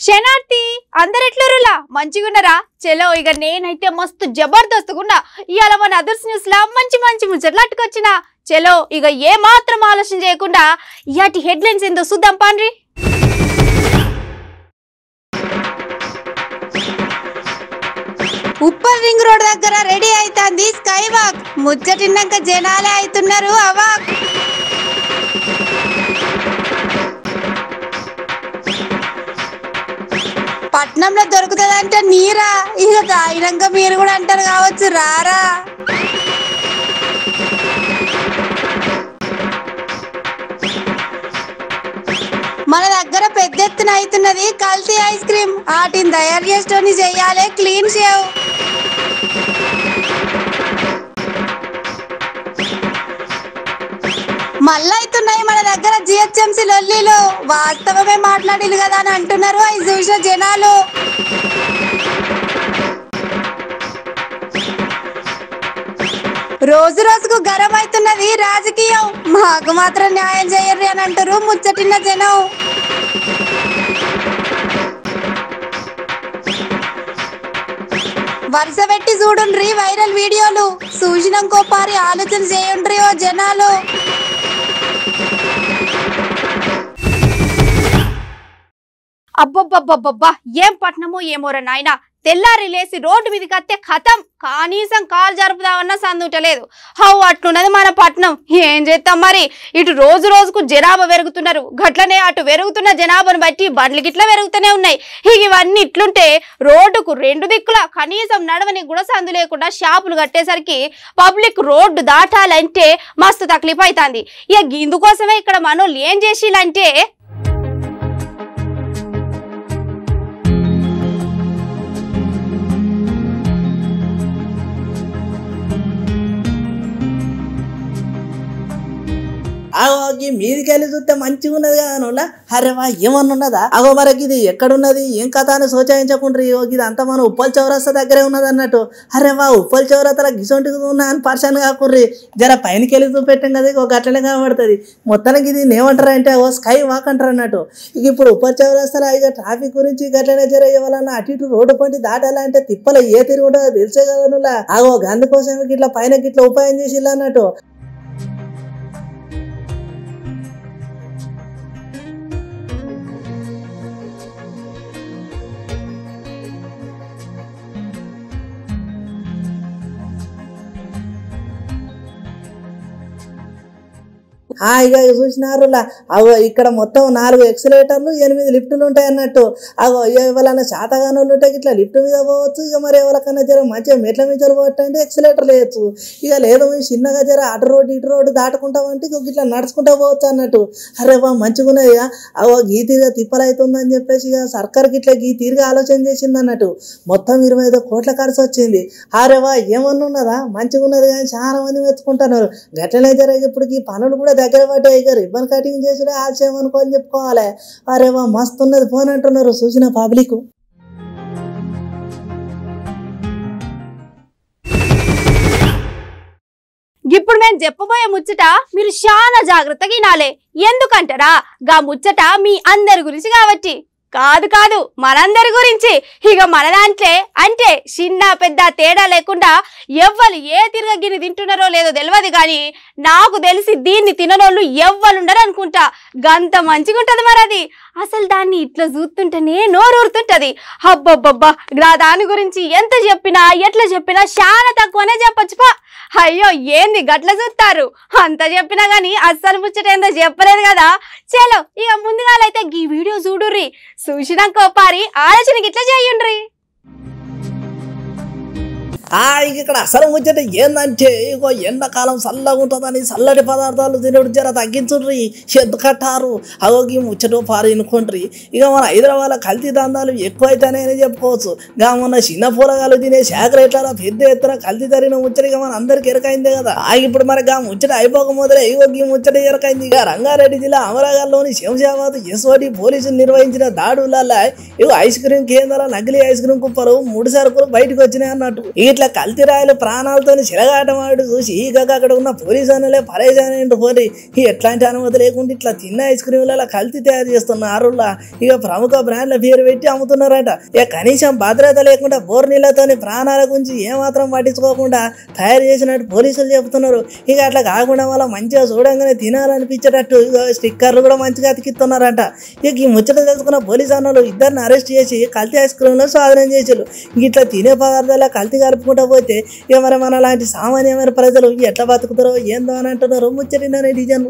శనార్థి అందరెట్లురులా మంచిగున్నారా చలో ఇక నేనైతే మస్తు జబర్దస్తుగున్నా ఇవాళ మన అదర్స్ న్యూస్ లా మంచి మంచి ముచ్చట్లు అట్టుకొచ్చిన చలో ఇక ఏ మాత్రం ఆలోచన చేయకుండా ఇయాటి హెడ్లైన్స్ ఏందో చూద్దాం పాండ్రి ఉప్పల్ రింగ్ రోడ్ దగ్గర రెడీ అవుతుంది స్కై వాక్ ముచ్చటిన్నాక జనాలే అవుతున్నారు అవాక్ పట్నంలో దొరుకుతుందంటే నీరా ఇక తాగినాక మీరు కూడా అంటారు కావచ్చు రారా మన దగ్గర పెద్ద ఎత్తున అవుతున్నది కల్తీ ఐస్ క్రీమ్ వాటిని తయారు చేసుకొని చెయ్యాలి క్లీన్ షేవ్ మళ్ళా అవుతున్నాయి మన దగ్గర జిహెచ్ఎంసీ లొల్లీలు వాస్తవమే మాట్లాడిలు కదా అని అంటున్నారు అవి చూసిన జనాలు రోజు రోజుకు గరం అవుతున్నది రాజకీయం మాకు మాత్రం న్యాయం చేయరు అని అంటారు ముచ్చటిన్న జనం వరుస పెట్టి చూడుండ్రి వైరల్ వీడియోలు చూసినాకో పారి ఆలోచన చేయండ్రి ఓ జనాలు అబ్బబ్బబ్బబ్బబ్బా ఏం పట్నమో ఏమోరా నాయనా తెల్లారి లేసి రోడ్డు మీదకి వస్తే కథం కనీసం కాలు జరుపుదామన్నా సందుటలేదు హౌ అట్లున్నది మన పట్నం ఏం చేస్తాం మరి ఇటు రోజు రోజుకు జనాభా పెరుగుతున్నారు గట్లనే అటు పెరుగుతున్న జనాభాను బట్టి బండ్లు గిట్ల పెరుగుతూనే ఉన్నాయి ఇక ఇవన్నీ ఇట్లుంటే రోడ్డుకు రెండు దిక్కుల కనీసం నడవనికి కూడా సందు లేకుండా షాపులు కట్టేసరికి పబ్లిక్ రోడ్డు దాటాలంటే మస్తు తక్లీఫ్ అవుతుంది ఇక ఇందుకోసమే ఇక్కడ మనోళ్ళు ఏం చేసిలంటే అగో ఈ మీదికెళ్ళి చూస్తే మంచిగా ఉన్నది కదా నోళ్ళ అరే వా ఏమన్నా ఉన్నదా అగో మరకి ఇది ఎక్కడున్నది ఏం కథ అని సోచాయించకుండా ఇది అంతా మన ఉప్పల్ చౌరస్తా దగ్గరే ఉన్నది అన్నట్టు అరే వా ఉప్పల్ చౌరస్తల గిసొంటికి ఉన్నా అని పర్సన్ కాకుర్రి జర పైనకి వెళ్ళి చూపెట్టాం కదా ఇక గట్లనే కనబడుతుంది మొత్తానికి ఇది ఏమంటారు అంటే ఓ స్కై వాక్ అంటారు అన్నట్టు ఇక ఇప్పుడు ఉప్పల్ చౌరస్తాలో ఇక ట్రాఫిక్ గురించి గట్లనే జర ఇవ్వాలన్నా అటు ఇటు రోడ్డు పంటి దాటాలంటే తిప్పలు ఏ తిరిగి ఉంటుందో తెలిసే కదా నువ్వు అగో అందుకోసం ఇట్లా పైన ఇట్లా ఉపాయం చేసి అన్నట్టు ఆ, ఇక చూసినారు అగో ఇక్కడ మొత్తం నాలుగు ఎక్సలేటర్లు ఎనిమిది లిఫ్టులు ఉంటాయి అన్నట్టు అగో ఎవరైనా శాతగానులు ఉంటే ఇట్లా లిఫ్ట్ మీద పోవచ్చు ఇక మరి ఎవరికైనా జర మంచిగా మెట్ల మీద పోవచ్చు అంటే ఎక్సలేటర్ వేయచ్చు ఇక లేదు ఈ చిన్నగా జర అటు రోడ్డు ఇటు రోడ్డు దాటుకుంటామంటే ఇక ఇట్లా నడుచుకుంటా పోవచ్చు అన్నట్టు అరే బా మంచిగా ఉన్నది ఇక. అగో గీ తీరుగా తిప్పలవుతుందని చెప్పేసి ఇక సర్కార్కి ఇట్లా గీ తీరుగా ఆలోచన చేసింది అన్నట్టు మొత్తం ఇరవై ఐదు కోట్ల ఖర్చు వచ్చింది అరే వా ఏమన్నా ఉన్నదా మంచిగా ఉన్నది కానీ చాలా మంది మెచ్చుకుంటున్నారు గట్లనే జరిగే ఇప్పుడు ఈ పనులు కూడా దగ్గర పడ్డాయి ఇక రిబ్బన్ కటింగ్ చేసుడే ఆలస్యం అనుకోని చెప్పుకోవాలి అరే వా మస్తు ఉన్నది ఫోన్ అంటున్నారు చూసిన పబ్లిక్ ఇప్పుడు మేము చెప్పబోయే ముచ్చట మీరు చాలా జాగ్రత్తగా వినాలే ఎందుకంటారా గా ముచ్చట మీ అందరి గురించి కాబట్టి కాదు కాదు మనందరి గురించి ఇక మన దాంట్లో అంటే చిన్న పెద్ద తేడా లేకుండా ఎవ్వరు ఏ తిరగగిని తింటున్నారో లేదో తెలియదు కానీ నాకు తెలిసి దీన్ని తిననోళ్ళు ఎవ్వరు ఉండరు అనుకుంటా గంత మంచిగా ఉంటది మరి అది అసలు దాన్ని ఇట్లా చూస్తుంటేనే నోరూరుతుంటది అబ్బబ్బబ్బా నా దాని గురించి ఎంత చెప్పినా ఎట్లా చెప్పినా చాలా తక్కువనే చెప్పొచ్చు పా అయ్యో ఏంది గట్ల చూస్తారు అంత చెప్పినా గానీ అస్సలు ముచ్చట ఏందో చెప్పలేదు కదా చలో ఇక ముందుగాలైతే ఈ వీడియో చూడుర్రి చూసినాక పారి ఆలోచన గిట్లా చేయండ్రి ఆ ఇక ఇక్కడ అసలు ముచ్చట ఏందంటే ఇగో ఎండాకాలం చల్లగా ఉంటుందని చల్లటి పదార్థాలు తినడు జర తగ్గించుండ్రి ఎద్దు కట్టారు అగో ఈ ముచ్చట పారు ఇనుకుండ్రి ఇక మన హైదరాబాద్ కల్తీ దందాలు ఎక్కువ అవుతాయని చెప్పుకోవచ్చు గా మొన్న చిన్న పూలగాలు తినే శాఖరేట్ల పెద్ద ఎత్తున కల్తీ తరిగిన ముచ్చట ఇక మన అందరికి ఎరకైందే కదా ఆ ఇప్పుడు మరి గా ముచ్చట అయిపోక మొదలే ఇగో ఈ ముచ్చట ఎరకైంది ఇక రంగారెడ్డి జిల్లా అమరాగల్లోని శంషాబాద్ ఎస్ఓటి పోలీసులు నిర్వహించిన దాడులలో ఇగో ఐస్ క్రీమ్ కేంద్రాల నకిలీ ఐస్ క్రీమ్ కుప్పలు మూడు సరుకులు బయటకు వచ్చినాయి అన్నట్టు ఇట్లా ఇట్లా కల్తీ రాయలు ప్రాణాలతో చిలగాటమాడు చూసి ఇక అక్కడ ఉన్న పోలీసు అన్నలే పరేజాన్ ఏంటి పోరి ఈ ఎట్లాంటి అనుమతి లేకుండా ఇట్లా తిన్న ఐస్ క్రీమ్లలో కల్తీ తయారు చేస్తున్నారు ఇక ప్రముఖ బ్రాండ్ల పేరు పెట్టి అమ్ముతున్నారట ఇక కనీసం భద్రత లేకుండా బోర్ నీళ్ళతోని ప్రాణాల గురించి ఏమాత్రం పట్టించుకోకుండా తయారు చేసినట్టు పోలీసులు చెబుతున్నారు ఇక అట్లా కాకుండా వల్ల మంచిగా చూడంగానే తినాలనిపించేటట్టు ఇక స్టిక్కర్లు కూడా మంచిగా అతికిస్తున్నారట ఇక ఈ ముచ్చట తెలుసుకున్న పోలీసు అన్నలు ఇద్దరిని అరెస్ట్ చేసి కల్తీ ఐస్ క్రీమ్లో స్వాధీనం చేసారు ఇట్లా తినే పదార్థాల కల్తీ కలుపుకుంటూ పోతే ఇక మరి మన లాంటి సామాన్యమైన ప్రజలు ఎట్లా బతుకుతారో ఏందో అని అంటున్నారు ముచ్చటిన డిజైన్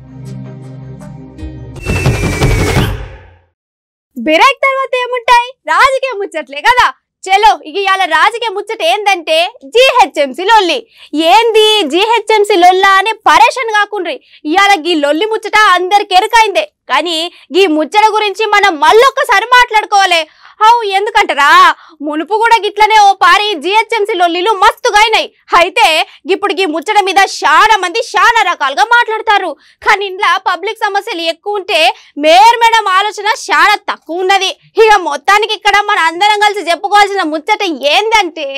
బ్రేక్ తర్వాత ఏముంటాయి రాజకీయ ముచ్చట్లే కదా చలో ఇక ఇవాళ రాజకీయ ముచ్చట ఏందంటే జిహెచ్ఎంసీ లొల్లి ఏంది జిహెచ్ఎంసీ లొల్లా అని పరేషాన్ కాకుండ్రి ఇవాళ గీ లొల్లి ముచ్చట అందరికి ఎరుకైందే కానీ ఈ ముచ్చట గురించి మనం మళ్ళొక్కసారి మాట్లాడుకోవాలి అవు ఎందుకంటారా మునుపు కూడా గిట్లనే ఓ పారి జిహెచ్ఎంసీ లొల్లిలు మస్తుగా అయినాయి అయితే ఇప్పుడు ఈ ముచ్చట మీద చాలా మంది చాలా రకాలుగా మాట్లాడతారు కానీ ఇంట్లో పబ్లిక్ సమస్యలు ఎక్కువ ఉంటే మేయర్ మేడం ఆలోచన చాలా తక్కువ ఉన్నది ఇక మొత్తానికి ఇక్కడ మన అందరం కలిసి చెప్పుకోవాల్సిన ముచ్చట ఏందంటే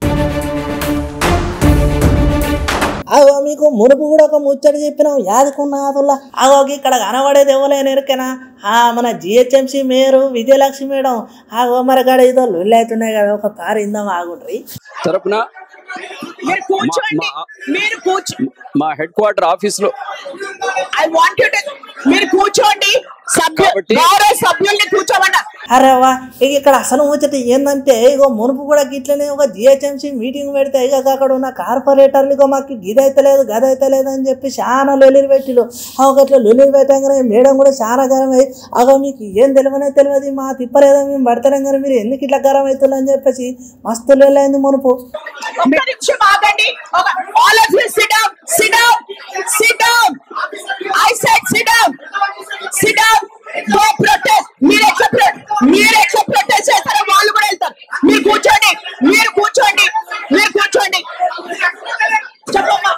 అగో మీకు మునుపు కూడా ఒక ముచ్చట చెప్పినాం యాదకున్న ఆదుల్లా అగో ఇక్కడ కనబడేది ఇవ్వలేని ఎరికేనా ఆ మన జిహెచ్ఎంసీ మేయరు విజయలక్ష్మి మేడం ఆగో మరి కాడ ఏదో లొల్లి అవుతున్నాయి కదా ఒక పారి ఇందాం ఆగుండ్రి తరపున మీరు కూర్చోండి మా- మీరు కూర్చో మా హెడ్ క్వార్టర్ ఆఫీస్ లో ఐ వాంట్ యు మీరు కూర్చోండి సభ్యు కాబట్టి- గౌరవ సభ్యుల్ని కూర్చోమన్నా అరే వా ఇక ఇక్కడ అసలు ముచ్చట ఏందంటే ఇగో మునుపు కూడా గిట్లనే ఒక జిహెచ్ఎంసీ మీటింగ్ పెడితే ఇక అక్కడ ఉన్న కార్పొరేటర్లు ఇగో మాకు గిదైతే లేదు గదైతే లేదు అని చెప్పి చాలా లొలిలు పెట్టిలు ఒక ఇట్లా లొలిలు పెట్టగానే మేడం కూడా చాలా గరం అయ్యి అగో మీకు ఏం తెలియనే తెలియదు మా తిప్పలేదో మేము పడతాం కానీ మీరు ఎందుకు ఇట్లా గరం అవుతుంది అని చెప్పేసి మస్తు లొల్లైంది మునుపు ఒక్క నిమిషం ఆగండి all of you sit down sit down sit down I said sit down sit down go protest మీరు ఎట్లా pro- మీరు ఎట్లా ప్రొటెస్ట్ చేస్తారో వాళ్ళు కూడా వెళ్తారు మీరు కూర్చోండి మీరు కూర్చోండి మీరు కూర్చోండి చెప్పమ్మా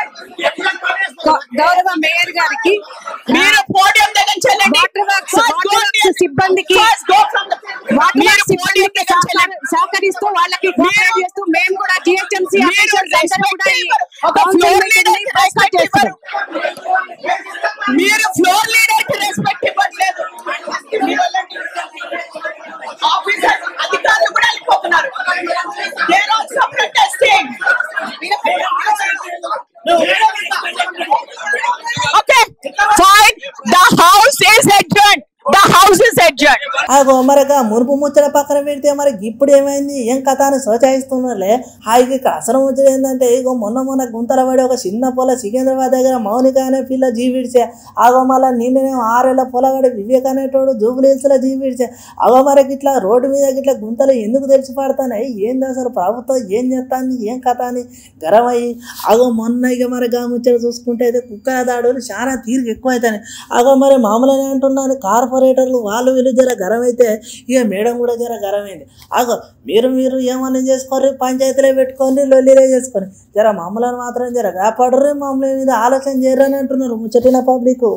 గౌరవ మేయర్ గారికి మీరు పోడియం దగ్గర నుంచి వెళ్ళండి water works First go water works near- సిబ్బందికి First go from the- water మీరు వర్క్స్ పోడియం సిబ్బందికి దగ్గర నుంచి వెళ్ళండి. సహకార- సహకరిస్తూ వాళ్ళకి కోఆపరేట్ చేస్తూ మేము కూడా జిహెచ్ఎంసీ మీరు ఆఫీసర్స్ అందరూ కూడా ఈ respect ఒక council ఫ్లోర్ meeting లీడర్ ని respect చేస్తున్నాం. మీరు ఫ్లోర్ లీడర్ కి రెస్పెక్ట్ ఇవ్వట్లేదు ఆఫీసర్ అధికారులు కూడా వెళ్ళిపోతున్నారు They're also protesting. Okay, fine. The house is adjourned. The house is adjourned. అగో మరగా మునుపు ముచ్చట పక్కన పెడితే మరి ఇప్పుడు ఏమైంది ఏం కథ అని సోచాయిస్తున్నారులే హాయిగా ఇక్కడ అసలు ముచ్చట ఏంటంటే ఇగో మొన్న మొన్న గుంతల పడి ఒక చిన్న పొల సికింద్రాబాద్ దగ్గర మౌనిక అనే పిల్ల జీవిడిచే అగో మళ్ళీ నిన్ననే ఆరేళ్ళ పొలగడి వివేక్ అనేటోడు జూబులీస్లో జీవిడిచే అగో మరకి ఇట్లా రోడ్డు మీద ఇట్లా గుంతలు ఎందుకు తెలిసి పడతాయి ఏంది అసలు ప్రభుత్వం ఏం చేస్తాంది ఏం కథ అని గరం అయ్యి అగో మొన్న ఇక మరి గా ముచ్చట చూసుకుంటే అయితే కుక్క దాడులు చాలా తీరిక ఎక్కువ అవుతాయి అగో మరి మామూలుగానే అంటున్నాను కార్పొరేటర్లు వాళ్ళు వీళ్ళు జర గరం అయితే ఇక మేడం కూడా జర గరమైంది అగో మీరు మీరు ఏమన్నా చేసుకోరు పంచాయతీలో పెట్టుకొని లొల్లిరే చేసుకొని జర మామూలను మాత్రం జర కాపాడరు మామూలు మీద ఆలోచన చేయరని అంటున్నారు ముచ్చటిన పబ్లిక్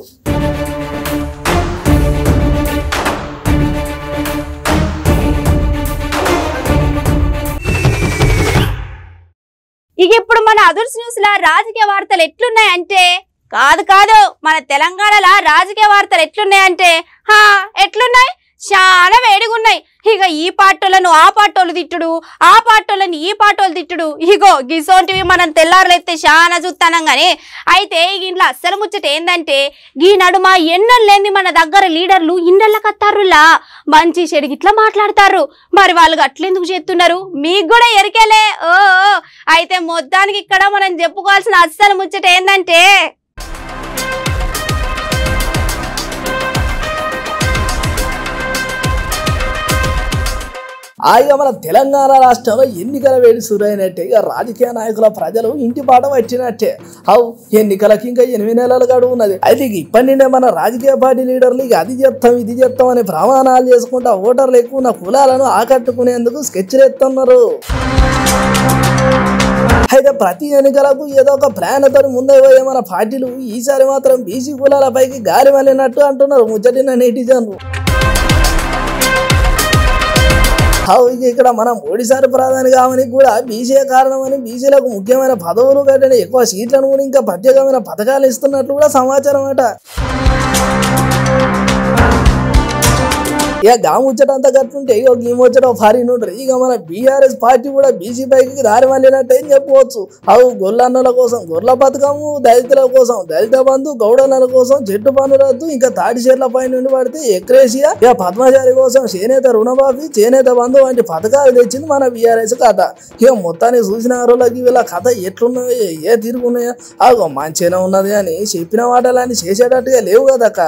ఇక ఇప్పుడు మన అదుర్స్ న్యూస్ లా రాజకీయ వార్తలు ఎట్లున్నాయంటే కాదు కాదు మన తెలంగాణలో రాజకీయ వార్తలు ఎట్లున్నాయంటే హా ఎట్లున్నాయి చాలా వేడిగున్నాయి ఇక ఈ పాటోళ్ళను ఆ పాటోళ్ళు తిట్టుడు ఆ పాటోళ్ళని ఈ పాటోళ్ళు తిట్టుడు ఇగో గిసోంటివి మనం తెల్లారులైతే చాలా చూస్తానం కానీ అయితే ఇక ఇంట్లో అస్సలు ముచ్చట ఏందంటే ఈ నడుమ ఎన్నో లేని మన దగ్గర లీడర్లు ఇండళ్ళ కత్తారులా మంచి చెడు ఇట్లా మాట్లాడతారు మరి వాళ్ళు అట్లెందుకు చేస్తున్నారు మీకు కూడా ఎరికేలే ఓ ఓ. అయితే మొత్తానికి ఇక్కడ మనం చెప్పుకోవాల్సిన అస్సలు ముచ్చట ఏందంటే ఆ ఇక మన తెలంగాణ రాష్ట్రంలో ఎన్నికల వేడి సురైనట్టే ఇక రాజకీయ నాయకుల ప్రజలు ఇంటి పాట వచ్చినట్టే హౌ ఎన్నికలకి ఇంకా ఎనిమిది నెలలు గడువు ఉన్నది అయితే ఇక ఇప్పటి నుండే మన రాజకీయ పార్టీ లీడర్లు ఇక అది చేస్తాం ఇది చేస్తాం అని ప్రమాణాలు చేసుకుంటా ఓటర్లు ఎక్కువ ఉన్న కులాలను ఆకట్టుకునేందుకు స్కెచ్లు ఎత్తున్నారు అయితే ప్రతి ఎన్నికలకు ఏదో ఒక ప్లాన్ తో ముందే పోయే మన పార్టీలు ఈసారి మాత్రం బీసీ కులాల పైకి గాలి వల్లినట్టు అంటున్నారు ముచ్చటిన నెటిజన్లు అవు ఇక ఇక్కడ మనం ఓడిసారి ప్రధాని కావని కూడా బీసీ కారణమని బీసీలకు ముఖ్యమైన పదవులు కంటే ఎక్కువ సీట్లను కూడా ఇంకా ప్రత్యేకమైన పథకాలు ఇస్తున్నట్లు కూడా సమాచారం అట ఇక గా ముచ్చటంతా కట్టుకుంటే ఇక ఈ ముచ్చట భారీ నుండ్రి ఇక మన బీఆర్ఎస్ పార్టీ కూడా బీసీ పైకి దారి మళ్ళినట్టు ఏం చెప్పవచ్చు అవు గొల్లన్నల కోసం గొర్రెల పథకము దళితుల కోసం దళిత బంధు గౌడన్నల కోసం చెట్టు పన్ను రద్దు ఇంకా తాటి చెట్ల పై నుండి పడితే ఎక్రేషియా ఇక పద్మచారి కోసం చేనేత రుణమాఫీ చేనేత బంధు వంటి పథకాలు తెచ్చింది మన బీఆర్ఎస్ కథ ఇక మొత్తాన్ని చూసిన రోజులకి వీళ్ళ కథ ఎట్లున్నాయో ఏ తిరుగున్నాయో అగో మంచిగానే ఉన్నది అని చెప్పిన మాటలన్నీ చేసేటట్టుగా లేవు కదక్క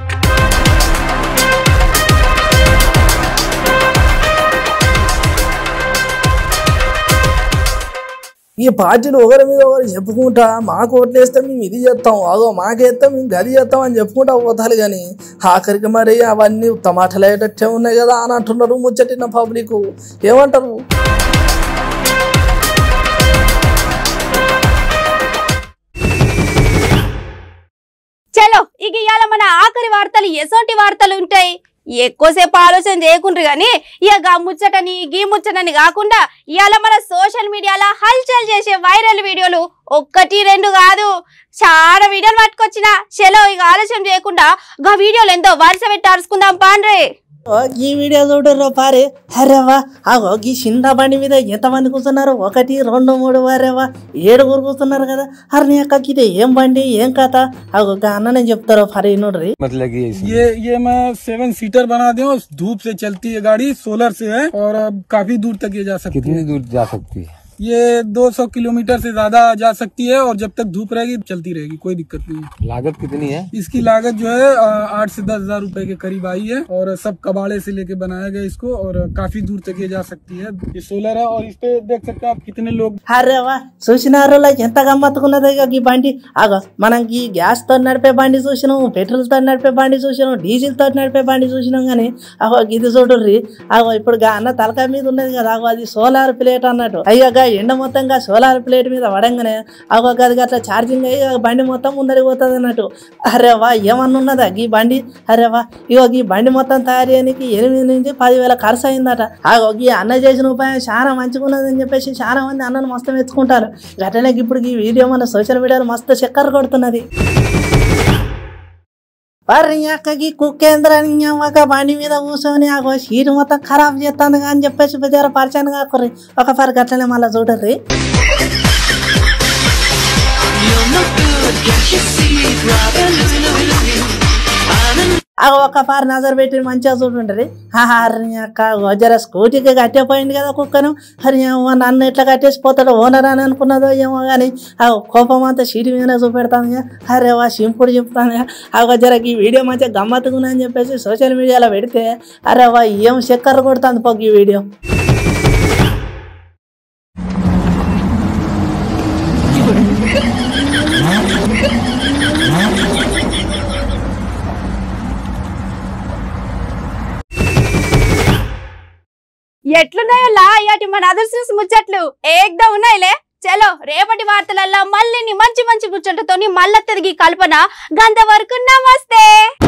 ఈ పార్టీలు ఒకరి మీద ఒకరు చెప్పుకుంటా మాకు ఓట్లేస్తే మేము ఇది చేస్తాం అదో మాకేస్తాం మేము గది చేస్తాం అని చెప్పుకుంటా పోతారు కానీ ఆఖరికి మరి అవన్నీ టమాటాలయ్యేటట్టే ఉన్నాయి కదా అని అంటున్నారు ముచ్చటిన పబ్లిక్ ఏమంటారు చలో ఇక ఇవాళ మన ఆఖరి వార్తలు ఎసోంటి వార్తలు ఉంటాయి ఎక్కువసేపు ఆలోచన చేయకుండ్రు కానీ ఇక గా ముచ్చటని గీ ముచ్చటని కాకుండా ఇవాళ మన సోషల్ మీడియాలో హల్చల్ చేసే వైరల్ వీడియోలు ఒక్కటి రెండు కాదు చాలా వీడియోలు పట్టుకొచ్చిన చలో ఇక ఆలోచన చేయకుండా గా వీడియోలు ఎంతో వరుస పెట్టి అరుచుకుందాం పాండ్రే ఓ, ఈ వీడియో చూడరు పారే అరేవా అగో ఈ చిన్న బండి మీద ఎంతమంది కూర్చున్నారు ఒకటి రెండు మూడు వారేవా ఏడుగురు కూర్చున్నారు కదా అరే నీ అక్కకి ఇది ఏం బండి ఏం కథ అగో గా అన్ననే చెప్తారు పరి నోడ్రి मतलब कि इसमें ये ये मैं सेवन सीटर बना दिया उस धूप से चलती है गाड़ी सोलर से है और अब काफी दूर तक ये जा सकती कितनी है दूर जा सकती है ये 200 किलोमीटर से ज्यादा जा सकती है और जब तक धूप रहेगी चलती रहेगी कोई दिक्कत नहीं है लागत कितनी है इसकी लागत जो है अ, आठ से दस हजार रूपए के करीब आई है और सब कबाड़े से लेके बनाया गया इसको और काफी दूर तक ये जा सकती है ये सोलर है और इस पे देख सकते हैं आप कितने लोग అరేవా చూసినారు ఎంత గమ్మత్తుకున్నది ఇక ఈ బండి అగో మనం ఈ గ్యాస్ తో నడిపే బండి చూసినాం పెట్రోల్ తో నడిపే బండి చూసినాం డీజిల్ తో నడిపే బండి చూసినాం కానీ అగో ఇది చూడుర్రి అగో ఇప్పుడు గా అన్న తలకాయ మీద ఉన్నది కదా అగో అది సోలార్ ప్లేట్ అన్నట్టు అయ్యో గా ఎండ మొత్తంగా సోలార్ ప్లేట్ మీద పడంగానే అగో గది అట్లా ఛార్జింగ్ అయ్యి ఆ బండి మొత్తం ముందరికి పోతుంది అన్నట్టు అరే వా ఏమన్నా ఉన్నదా ఈ బండి అరే వా ఇగో ఈ బండి మొత్తం తయారు చేయడానికి ఎనిమిది నుంచి పదివేల ఖర్చు అయిందట అగో ఈ అన్న చేసిన ఉపాయం చాలా మంచిగా ఉన్నదని చెప్పేసి చాలా మంది అన్నను మస్తు మెచ్చుకుంటారు గట్లనే ఇప్పుడు ఈ వీడియో మన సోషల్ మీడియాలో మస్తు చక్కర కొడుతున్నది వారి అక్కకి కుక్కేంద్రాన్ని ఒక బండి మీద కూర్చొని ఆ సీట్ మొత్తం ఖరాబ్ చేస్తాను అని చెప్పేసి జర పరిచయం కాకుర్రి ఒక పరి గట్లనే మళ్ళీ చూడర్రి ఆ ఒక పారి నజర్ పెట్టి మంచిగా చూడుంటది హరి అక్క జర స్కూటీకి కట్టేపోయింది కదా కుక్కను హరి ఏమో నన్ను ఎట్లా కట్టేసి పోతాడు ఓనర్ అని అనుకున్నదో ఏమో కానీ ఆ కోపం అంతా సీటు మీద చూపెడతాను అరే వా సింపుడు చెప్తాను ఆ జర ఈ వీడియో మంచిగా గమ్మత్తుకున్నా అని చెప్పేసి సోషల్ మీడియాలో పెడితే అరే వా ఏం చక్కర కొడుతుంది పోక ఈ వీడియో ఎట్లున్నాయో లా అయ్యాటి మన అదర్శన్స్ ముచ్చట్లు ఏకదా ఉన్నాయిలే చలో రేపటి వార్తలల్లా మళ్ళీ మంచి మంచి ముచ్చట్లతోని మళ్ళా తిరిగి కల్పన గంత వరకు నమస్తే